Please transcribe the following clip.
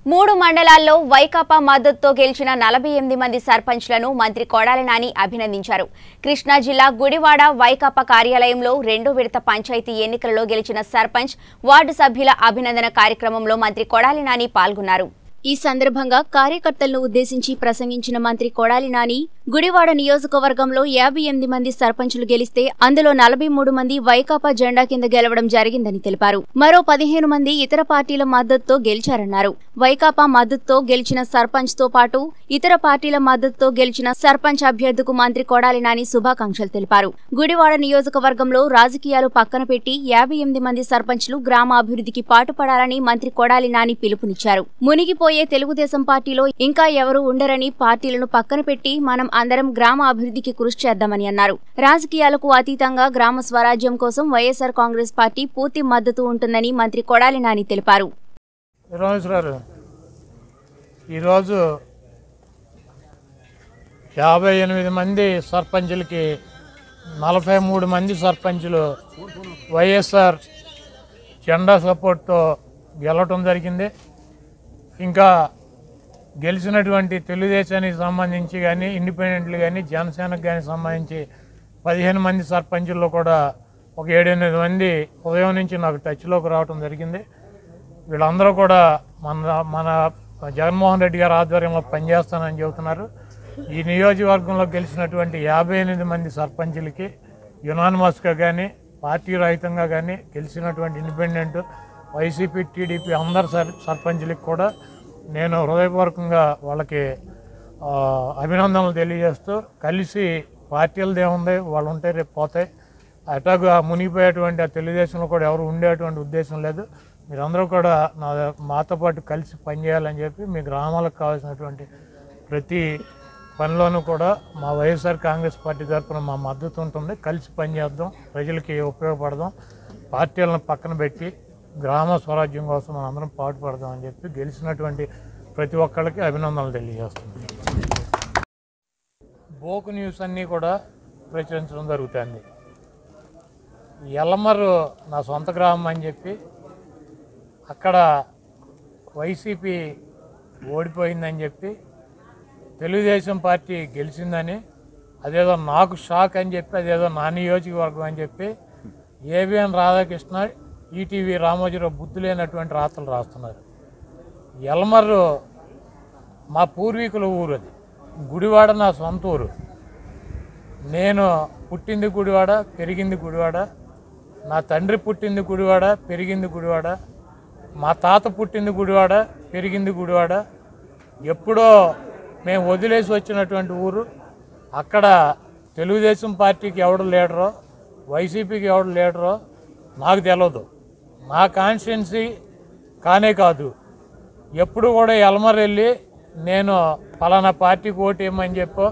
మూడు మండలాల్లో వైకాపా మద్దతుతో గెలిచిన నలభై ఎనిమిది మంది సర్పంచ్లను మంత్రి కొడాలి నాని అభినందించారు కృష్ణా జిల్లా గుడివాడ వైకాపా కార్యాలయంలో రెండో విడత పంచాయతీ ఎన్నికలలో గెలిచిన సర్పంచ్ వార్డు సభ్యుల అభినందన కార్యక్రమంలో మంత్రి కొడాలి నాని పాల్గొన్నారు ఈ సందర్భంగా కార్యకర్తలను ఉద్దేశించి ప్రసంగించిన మంత్రి కొడాలి నాని గుడివాడ నియోజకవర్గంలో యాభై ఎనిమిది మంది సర్పంచులు గెలిస్తే అందులో నలభై మూడు మంది వైకాపా జెండా కింద గెలవడం జరిగిందని తెలిపారు మరో పదిహేను మంది ఇతర పార్టీల మద్దతుతో గెలిచారన్నారు వైకాపా మద్దతుతో గెలిచిన సర్పంచ్ తో పాటు ఇతర పార్టీల మద్దతుతో గెలిచిన సర్పంచ్ అభ్యర్థికు మంత్రి కొడాలి నాని శుభాకాంక్షలు తెలిపారు గుడివాడ నియోజకవర్గంలో రాజకీయాలు పక్కన పెట్టి యాభై ఎనిమిది మంది సర్పంచ్లు గ్రామ అభివృద్ధికి పాటుపడాలని మంత్రి కొడాలి నాని పిలుపునిచ్చారు మునిగిపోయే తెలుగుదేశం పార్టీలో ఇంకా ఎవరు ఉండరని పార్టీలను పక్కన పెట్టి మనం అందరం గ్రామ అభివృద్ధికి కృషి చేద్దామని అన్నారు రాజకీయాలకు అతీతంగా గ్రామ స్వరాజ్యం కోసం వైఎస్ఆర్ కాంగ్రెస్ పార్టీ పూర్తి మద్దతు ఉంటుందని మంత్రి కొడాలి నాని తెలిపారు రమేష్ గారు ఈరోజు యాభై ఎనిమిది మంది సర్పంచులకి నలభై మూడు మంది సర్పంచులు వైఎస్ఆర్ జెండా సపోర్ట్తో గెలవటం జరిగింది ఇంకా గెలిచినటువంటి తెలుగుదేశానికి సంబంధించి కానీ ఇండిపెండెంట్లు కానీ జనసేనకు కానీ సంబంధించి పదిహేను మంది సర్పంచుల్లో కూడా ఒక ఏడెనిమిది మంది ఉదయం నుంచి నాకు టచ్లోకి రావటం జరిగింది వీళ్ళందరూ కూడా మన మన జగన్మోహన్ రెడ్డి గారి ఆధ్వర్యంలో పనిచేస్తానని చెబుతున్నారు ఈ నియోజకవర్గంలో గెలిచినటువంటి యాభై ఎనిమిది మంది సర్పంచులకి యునానిమస్గా కానీ పార్టీ రహితంగా కానీ గెలిచినటువంటి ఇండిపెండెంట్ వైసీపీ టీడీపీ అందరు సర్ సర్పంచులకి కూడా నేను హృదయపూర్వకంగా వాళ్ళకి ఆ, అభినందనలు తెలియజేస్తూ కలిసి పార్టీలది ఏముంది వాళ్ళు ఉంటే రేపు పోతాయి అటాగా మునిగిపోయేటువంటి ఆ తెలుగుదేశంలో కూడా ఎవరు ఉండేటువంటి ఉద్దేశం లేదు మీరందరూ కూడా నా మాతో పాటు కలిసి పనిచేయాలని చెప్పి మీ గ్రామాలకు కావాల్సినటువంటి ప్రతి పనిలోనూ కూడా మా వైఎస్ఆర్ కాంగ్రెస్ పార్టీ తరఫున మా మద్దతు ఉంటుంది కలిసి పనిచేద్దాం ప్రజలకి ఉపయోగపడదాం పార్టీలను పక్కన పెట్టి గ్రామ స్వరాజ్యం కోసం మనం అందరం పాటుపడదాం అని చెప్పి గెలిచినటువంటి ప్రతి ఒక్కళ్ళకి అభినందనలు తెలియజేస్తున్నాం బోకు న్యూస్ అన్నీ కూడా ప్రచురించడం జరుగుతుంది ఎల్లమర్రు నా సొంత గ్రామం అని చెప్పి అక్కడ వైసీపీ ఓడిపోయిందని చెప్పి తెలుగుదేశం పార్టీ గెలిచిందని అదేదో నాకు షాక్ అని చెప్పి అదేదో నా నియోజకవర్గం అని చెప్పి ఏబిఎన్ రాధాకృష్ణ ఈటీవీ రామోజీరావు బుద్ధి లేనటువంటి రాతలు రాస్తున్నారు ఎల్మర్రు మా పూర్వీకుల ఊరు అది గుడివాడ నా సొంత ఊరు నేను పుట్టింది గుడివాడ పెరిగింది గుడివాడ నా తండ్రి పుట్టింది గుడివాడ పెరిగింది గుడివాడ మా తాత పుట్టింది గుడివాడ పెరిగింది గుడివాడ ఎప్పుడో మేము వదిలేసి వచ్చినటువంటి ఊరు అక్కడ తెలుగుదేశం పార్టీకి ఎవడు లీడరో వైసీపీకి ఎవడు లీడరో నాకు తెలియదు నా కాన్స్టిట్యున్సీ కానే కాదు ఎప్పుడు కూడా ఎల్మర్ వెళ్ళి నేను పలానా పార్టీకి ఓటు వేయమని చెప్పో